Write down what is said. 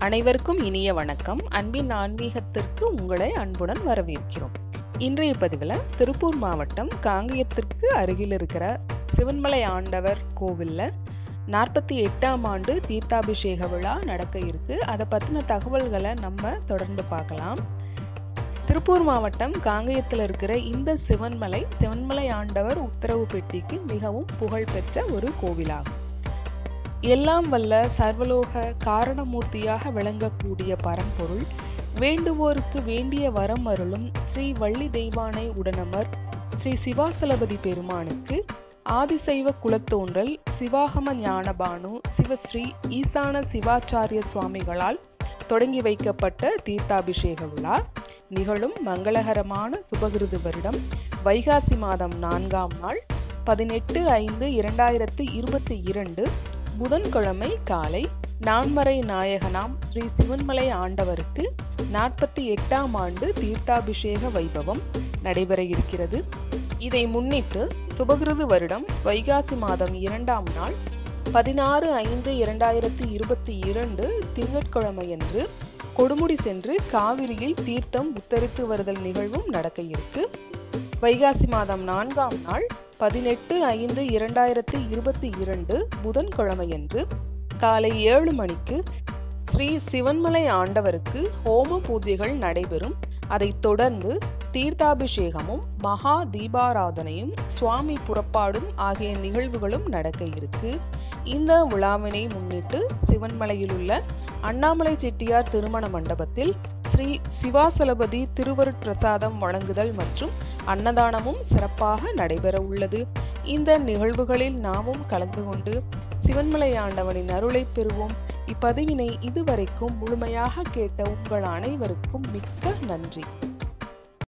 அனைவருக்கும் இனிய வணக்கம் அன்பின் ஆன்மீகத்திற்கு உங்களை அன்புடன் வரவேற்கிறோம் இன்றைய பதிவில் திருப்பூர் மாவட்டம் காங்கயத்திற்கு அருகில் இருக்கிற சிவன்மலை ஆண்டவர் கோவிலில் நாற்பத்தி எட்டாம் ஆண்டு தீர்த்தாபிஷேக விழா நடக்க இருக்கு அதை பற்றின தகவல்களை நம்ம தொடர்ந்து பார்க்கலாம் திருப்பூர் மாவட்டம் காங்கயத்தில் இருக்கிற இந்த சிவன்மலை சிவன்மலை ஆண்டவர் உத்தரவு பெட்டிக்கு மிகவும் புகழ்பெற்ற ஒரு கோவிலாகும் எல்லாம் வல்ல சர்வலோக காரணமூர்த்தியாக விளங்கக்கூடிய பரம்பொருள் வேண்டுவோருக்கு வேண்டிய வரம் அருளும் ஸ்ரீ வள்ளி தெய்வானை உடனமர் ஸ்ரீ சிவாசலபதி பெருமானுக்கு ஆதிசைவ குலத்தோன்றல் சிவாகம ஞானபானு சிவஸ்ரீ ஈசான சிவாச்சாரிய சுவாமிகளால் தொடங்கி வைக்கப்பட்ட தீர்த்தாபிஷேக விழா நிகழும் மங்களகரமான சுபகிருது வருடம் வைகாசி மாதம் நான்காம் நாள் பதினெட்டு ஐந்து இரண்டாயிரத்து இருபத்தி இரண்டு புதன்கிழமை காலை நான்மறை நாயகனாம் ஸ்ரீ சிவன்மலை ஆண்டவருக்கு நாற்பத்தி எட்டாம் ஆண்டு தீர்த்தாபிஷேக வைபவம் நடைபெற இருக்கிறது இதை முன்னிட்டு சுபகிருது வருடம் வைகாசி மாதம் இரண்டாம் நாள் பதினாறு ஐந்து இரண்டாயிரத்தி இருபத்தி இரண்டு திங்கட்கிழமையன்று கொடுமுடி சென்று காவிரியில் தீர்த்தம் உத்தரித்து வருதல் நிகழ்வும் நடக்க இருக்கு வைகாசி மாதம் நான்காம் நாள் பதினெட்டு ஐந்து இரண்டாயிரத்தி இருபத்தி இரண்டு புதன்கிழமையன்று காலை ஏழு மணிக்கு ஸ்ரீ சிவன்மலை ஆண்டவருக்கு ஹோம பூஜைகள் நடைபெறும் அதைத் தொடர்ந்து தீர்த்தாபிஷேகமும் மகா தீபாராதனையும் சுவாமி புறப்பாடும் ஆகிய நிகழ்வுகளும் நடக்க இருக்கு இந்த விழாவினை முன்னிட்டு சிவன்மலையில் உள்ள அண்ணாமலை செட்டியார் திருமண மண்டபத்தில் ஸ்ரீ சிவாசலபதி திருவருட்பிரசாதம் வழங்குதல் மற்றும் அன்னதானமும் சிறப்பாக நடைபெற உள்ளது இந்த நிகழ்வுகளில் நாமும் கலந்து கொண்டு சிவன்மலை ஆண்டவனின் அருளை பெறுவோம் இப்பதிவினை இதுவரைக்கும் முழுமையாக கேட்ட உங்கள் அனைவருக்கும் மிக்க நன்றி